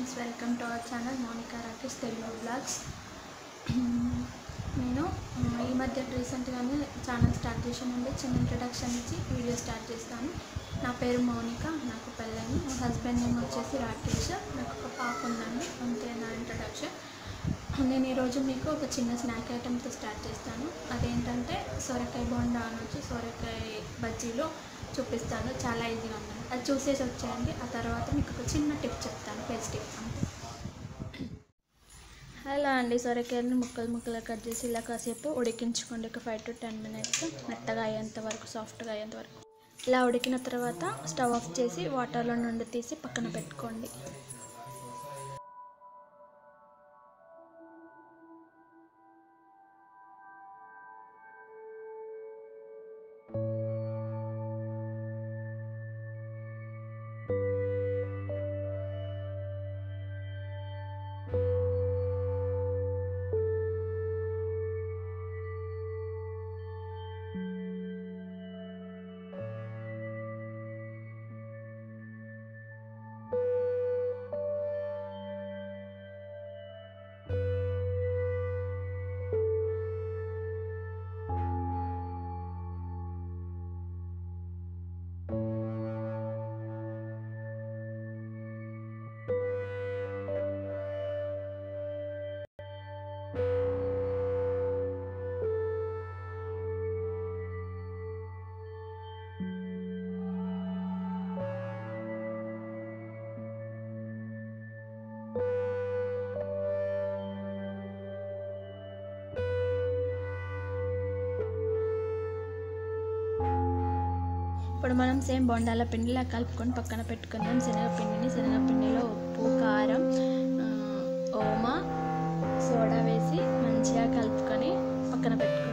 friends welcome to our channel Monika Rakesh Telugu blogs నేను ఆ, ఈ మధ్య రీసెంట్గానే ఛానల్ స్టార్ట్ చేశానండి చిన్న ఇంట్రడక్షన్ ఇచ్చి వీడియో స్టార్ట్ చేస్తాను నా పేరు మౌనిక నాకు పెళ్ళని మా హస్బెండ్ నేమ్ వచ్చేసి రాకేష్ నాకు ఒక పాప ఉందండి అంతే నా ఇంట్రడక్షన్ నేను ఈరోజు మీకు ఒక చిన్న స్నాక్ ఐటెంతో స్టార్ట్ చేస్తాను అదేంటంటే సొరకాయ బోండా అని వచ్చి సొరకాయ బజ్జీలు చూపిస్తాను చాలా ఈజీగా ఉంది అది చూసేసి వచ్చేయండి ఆ తర్వాత మీకు ఒక చిన్న టిప్ చెప్తాను ఫేస్ టిప్ అంతే హలో అండి సొరకాయలను ముక్కలు ముక్కలు కట్ చేసి ఇలా కాసేపు ఉడికించుకోండి ఒక ఫైవ్ టు టెన్ మినిట్స్ మెత్తగా అయ్యేంత వరకు సాఫ్ట్గా అయ్యేంత వరకు ఇలా ఉడికిన తర్వాత స్టవ్ ఆఫ్ చేసి వాటర్లో నుండి తీసి పక్కన పెట్టుకోండి ఇప్పుడు మనం సేమ్ బొండాల పిండిలా కలుపుకొని పక్కన పెట్టుకుందాం శనగపిండిని శనగపిండిలో ఉప్పు కారం ఆ, ఓమ సోడా వేసి మంచిగా కలుపుకొని పక్కన పెట్టుకుందాం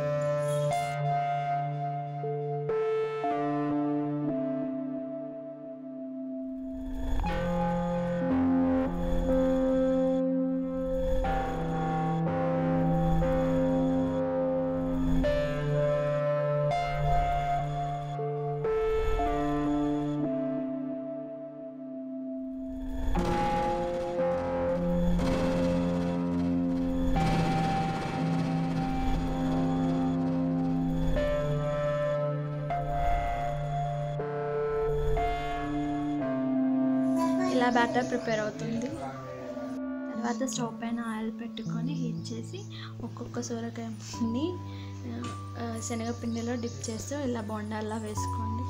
ఇలా బ్యాటర్ ప్రిపేర్ అవుతుంది తర్వాత స్టవ్ పైన ఆయిల్ పెట్టుకొని హీట్ చేసి ఒక్కొక్క సొరకాయని ఆ, శనగపిండిలో డిప్ చేస్తూ ఇలా బొండాల్లా వేసుకోండి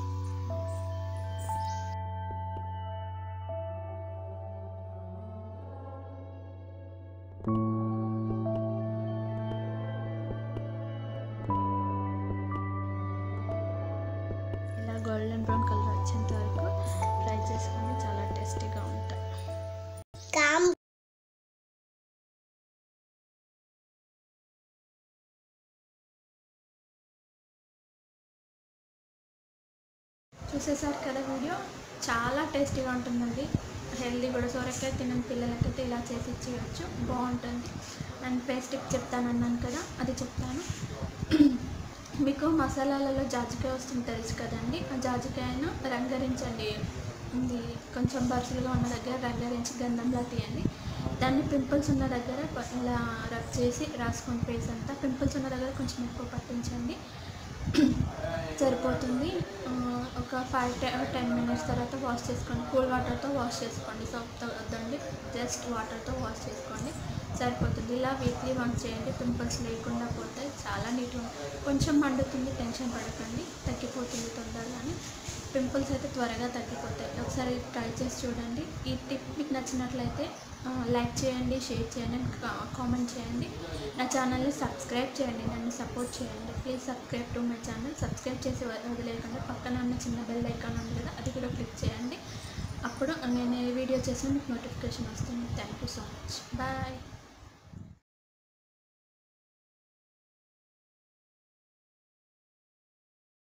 ఇలా గోల్డెన్ బ్రౌన్ కలర్ వచ్చేంత వరకు ఫ్రై చేసుకొని చాలా టేస్టీగా ఉంటాయి చూసేసారు కదా వీడియో చాలా టేస్టీగా ఉంటుందండి హెల్దీ కూడా సొరకాయ తినని పిల్లలకైతే ఇలా చేసి ఇచ్చేయచ్చు బాగుంటుంది అండ్ పేస్ట్ టిప్ చెప్తానన్నాను కదా అది చెప్తాను మీకు మసాలాలలో జాజికాయ వస్తుంది తెలుసు కదండి ఆ జాజికాయను రంగరించండి ఇది కొంచెం బరుసులుగా ఉన్న దగ్గర రంగరించి గంధంలా తీయండి దాన్ని పింపుల్స్ ఉన్న దగ్గర కొ- ఇలా రబ్ చేసి రాసుకొని ఫేస్ అంతా పింపుల్స్ ఉన్న దగ్గర కొంచెం ఎక్కువ పట్టించండి సరిపోతుంది ఆ, ఒక ఫైవ్ టెన్ మినిట్స్ తర్వాత వాష్ చేసుకోండి కూల్ వాటర్తో వాష్ చేసుకోండి సోప్తో వద్దండి జస్ట్ వాటర్తో వాష్ చేసుకోండి సరిపోతుంది ఇలా వీక్లీ వన్స్ చేయండి పింపుల్స్ లేకుండా పోతాయి చాలా నీట్గా కొంచెం మండుతుంది టెన్షన్ పడకండి తగ్గిపోతుంది తొందరగానే పింపుల్స్ అయితే త్వరగా తగ్గిపోతాయి ఒకసారి ట్రై చేసి చూడండి ఈ టిప్ మీకు నచ్చినట్లయితే ఆ, లైక్ చేయండి షేర్ చేయండి కా- కామెంట్ చేయండి నా ఛానల్ని సబ్స్క్రైబ్ చేయండి నన్ను సపోర్ట్ చేయండి please subscribe to my channel subscribe చేసి వ- వదిలేయకుండా పక్కన ఉన్న చిన్న బెల్ ఐకాన్ ఉంది కదా అది కూడా క్లిక్ చేయండి అప్పుడు నేను ఏ వీడియో చేసినా మీకు నోటిఫికేషన్ వస్తుంది thank you so much bye